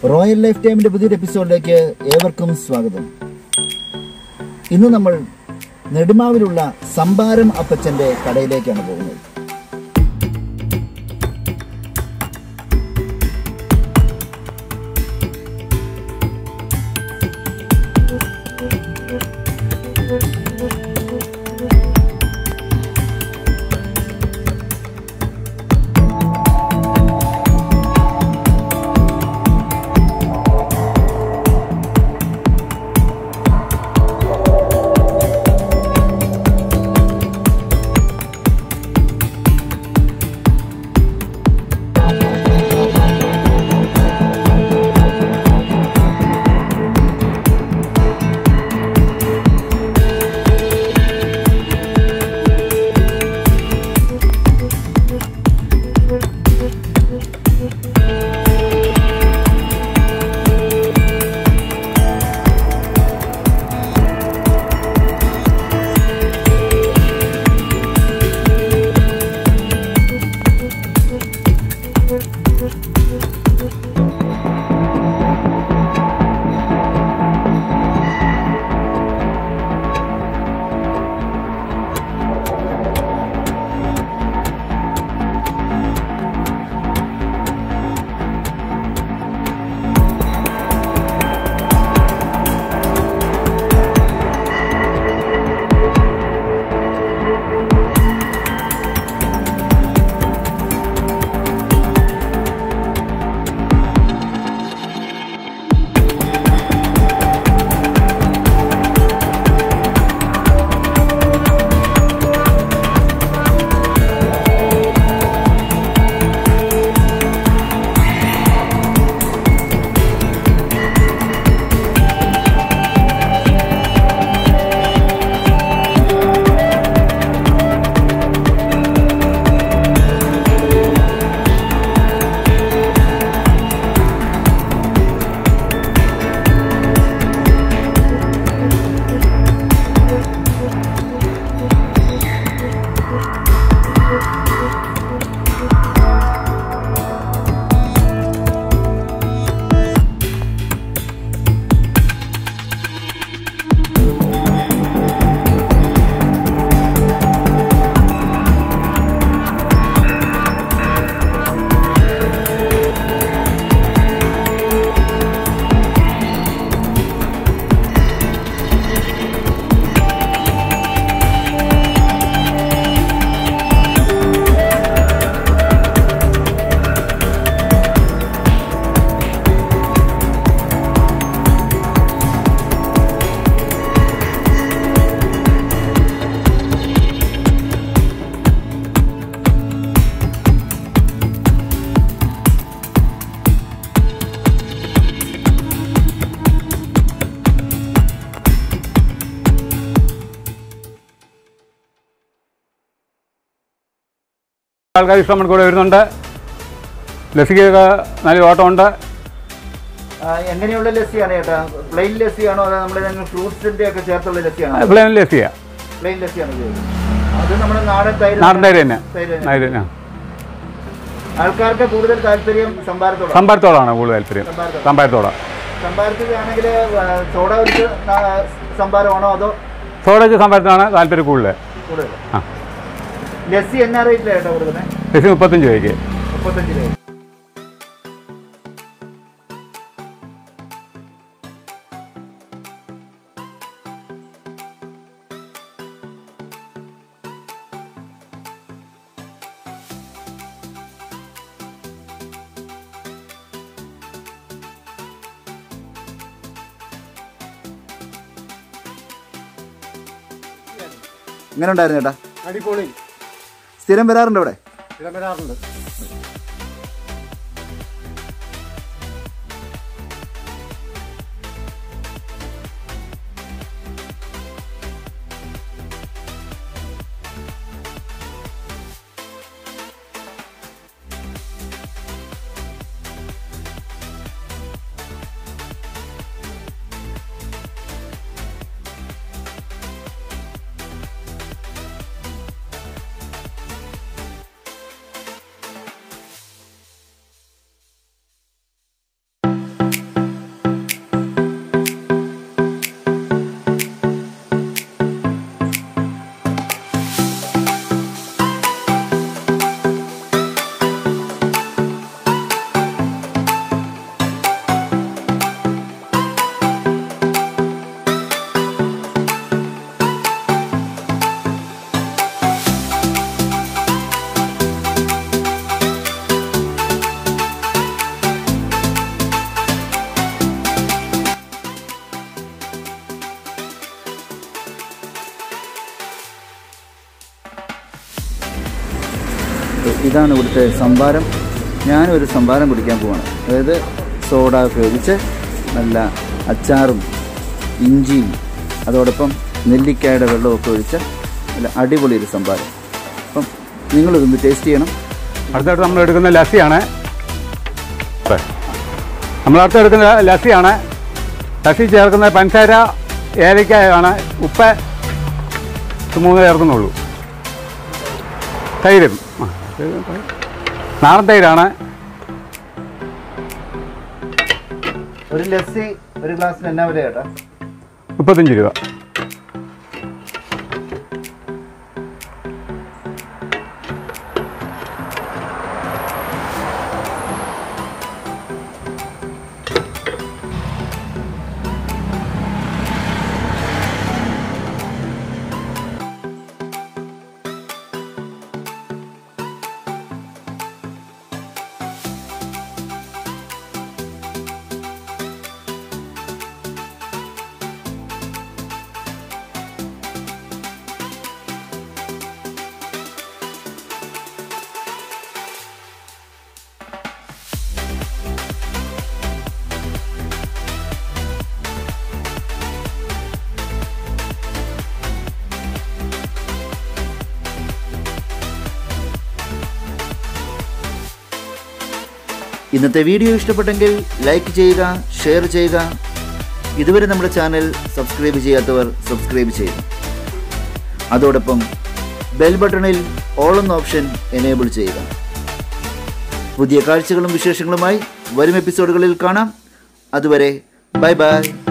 Royal life ടൈമിന്റെ പുതിയൊരു എപ്പിസോഡിലേക്ക് ഏവർക്കും സ്വാഗതം ഇന്ന് നമ്മൾ നെടുമാവിലുള്ള സംഭാരം അപ്പച്ചന്റെ കടയിലേക്കാണ് പോകുന്നത് ആൾക്കാർ ഇഷ്ടം കൂടെ വരുന്നുണ്ട് ലസികയൊക്കെ നല്ല ഓട്ടമുണ്ട് ആ, എങ്ങനെയുള്ള ലസ്സിയാണ് ചേട്ടാ പ്ലെയിൻ ലസ്സിയാണോ അതോ നമ്മുടെ ഫ്രൂട്ട്സിന്റെ ഒക്കെ ചേർത്തുള്ള ലസ്സിയാണോ പ്ലെയിൻ ലസിയ പ്ലെയിൻ ലസ്സിയാണ് ഉപയോഗിക്കുന്നത് അത് നമ്മുടെ നാടൻ തൈര് നാടൻ തൈര് തന്നെ തൈര് തന്നെ. തൈര് തന്നെ ആൾക്കാർക്ക് കൂടുതൽ താല്പര്യം സംഭാരത്തോടാണ് സംഭാരത്തോടാണ് കൂടുതൽ താല്പര്യം സംഭാരത്തോട്. സംഭാരത്തോടാ സംഭാരത്തിലാണെങ്കിൽ സോഡ ഒഴിച്ച് നാ- സംഭാരമാണോ അതോ സോഡയ്ക്ക് സംഭാരത്തോടാണ് താല്പര്യം കൂടുതൽ കൂടുതൽ ആ ലസ്സി എന്നാ റേറ്റിലാണ് ചേട്ടാ കൊടുക്കുന്നത് ലസി മുപ്പത്തഞ്ച് രൂപയ്ക്ക് മുപ്പത്തഞ്ച് രൂപ എങ്ങനെ ഉണ്ടായിരുന്നു ചേട്ടാ അടിപൊളി സ്ഥിരം വരാറുണ്ട് ഇവിടെ ഇടം വരാറുണ്ട് ഇതാണ് ഇവിടുത്തെ സംഭാരം ഞാനൊരു സംഭാരം കുടിക്കാൻ പോവാണ് അതായത് സോഡ ഉപയോഗിച്ച് നല്ല അച്ചാറും ഇഞ്ചിയും അതോടൊപ്പം നെല്ലിക്കായുടെ വെള്ളമൊക്കെ ഒഴിച്ച നല്ല അടിപൊളി ഒരു സംഭാരം അപ്പം നിങ്ങളിതൊന്ന് ടേസ്റ്റ് ചെയ്യണം അടുത്തായിട്ട് നമ്മൾ എടുക്കുന്ന ലസ്സിയാണ് നമ്മൾ അടുത്ത് എടുക്കുന്ന ലസ്സിയാണ് ലസ്സി ചേർക്കുന്ന പഞ്ചസാര ഏലക്കായാണ് ഉപ്പ് ഇത് മൂന്ന് ചേർക്കുന്നുള്ളൂ തൈരും ആ, ഇത് നാടൻ തൈരാണ് ഒരു ലസ്സി ഒരു ഗ്ലാസ്സിന് എന്നാ വില ചേട്ടാ മുപ്പത്തഞ്ച് രൂപ ഇന്നത്തെ വീഡിയോ ഇഷ്ടപ്പെട്ടെങ്കിൽ ലൈക്ക് ചെയ്യുക ഷെയർ ചെയ്യുക ഇതുവരെ നമ്മുടെ ചാനൽ സബ്സ്ക്രൈബ് ചെയ്യാത്തവർ സബ്സ്ക്രൈബ് ചെയ്യുക അതോടൊപ്പം ബെൽ ബട്ടണിൽ ഓൾ എന്ന ഓപ്ഷൻ എനേബിൾ ചെയ്യുക പുതിയ കാഴ്ചകളും വിശേഷങ്ങളുമായി വരും എപ്പിസോഡുകളിൽ കാണാം അതുവരെ ബൈ ബൈ